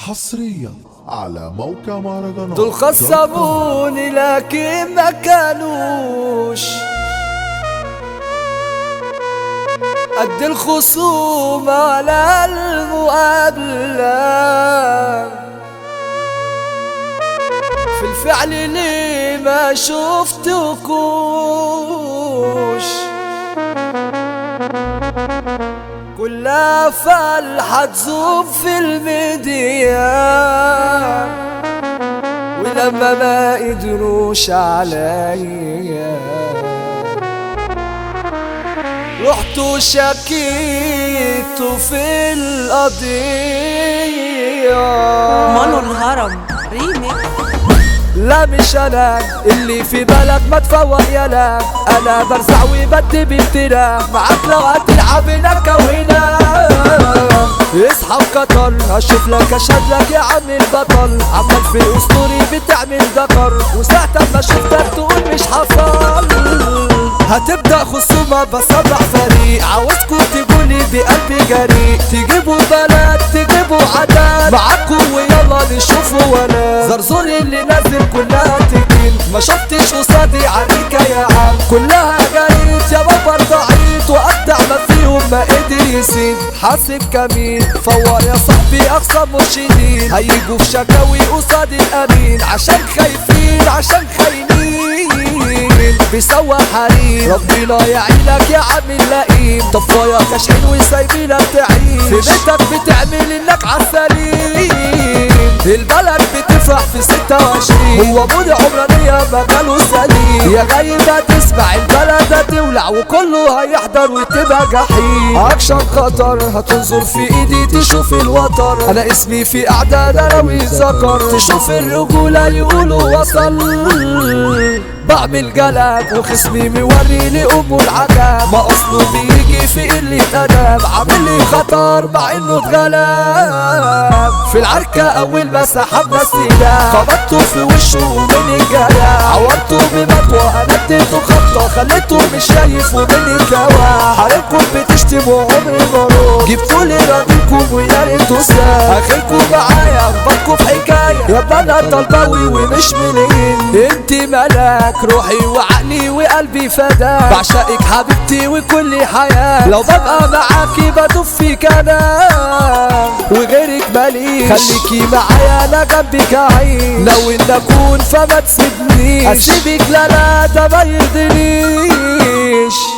حصريا على موقع مهرجانات دول خصموني لكن ما كانوش قد الخصوم على المقابلة في الفعل ليه ما شفتكوش كلها فالحة تزوم في الميديا ولما ما قدروش عليا رحت وشكيت في القضية مانو الهرم ريميك لا مش انا اللي في بالك ما تفوق يلا انا برزع وبدي بامتناع معاك لو هتلعب هناك وهنا اصحى قطر اشوف لك اشهد لك يا عم البطل عمال في اسطوري بتعمل ذكر وساعة ما شفتك تقول مش حصل هتبدأ خصومة بصنع فريق عاوزكوا تقولي بقلبي جريء تجيبوا بلد تجيبوا عدد معاكوا ويلا نشوفوا ولا زرزور اللي نازل كلها تجين ما شفتش قصادي عليك يا عم كلها جريت يا بابا ضعيف وأبدع ما فيهم ما قدر يسيب حاسب كمين فور يا صاحبي أقصى مرشدين هيجوا في شكاوي قصاد الأمين عشان خايفين عشان خاينين بيسوى حريم ربنا يعينك يا عم اللئيم طفايا كاشحين وسايبينك تعيش في بيتك بتعمل انك عالسليم البلد بتفرح في 26 هو مودي عمرانية مجاله سليم يا غايب هتسمع البلد هتولع وكله هيحضر وتبقى جحيم اكشن خطر هتنظر في ايدي تشوف الوتر انا اسمي في اعداد انا وذكر تشوف الرجولة يقولوا وصل بعمل جلب وخصمي موري لي امه العجب ما اصله بيجي في قلة ادب عامل لي خطر مع انه اتغلب في العركة اول ما سحبنا السلاح خبطته في وشه ومن الجرح عورته بمطوة انا اديته خبطة خليته مش شايف ومن الكوا حريمكم بتشتموا عمري مرور جبتوا لي راضيكم ويا ريتوا ساب اخركم معايا اخبطكم في حكاية يا ابني انا طلباوي ومش منين انت ملاك روحي وعقلي وقلبي فداك بعشقك حبيبتي وكل حياة لو ببقى معاكي بدف فيك انا وغيرك ماليش خليكي معايا انا جنبك اعيش لو ان اكون فما تسيبنيش اسيبك لا لا ده ما يرضينيش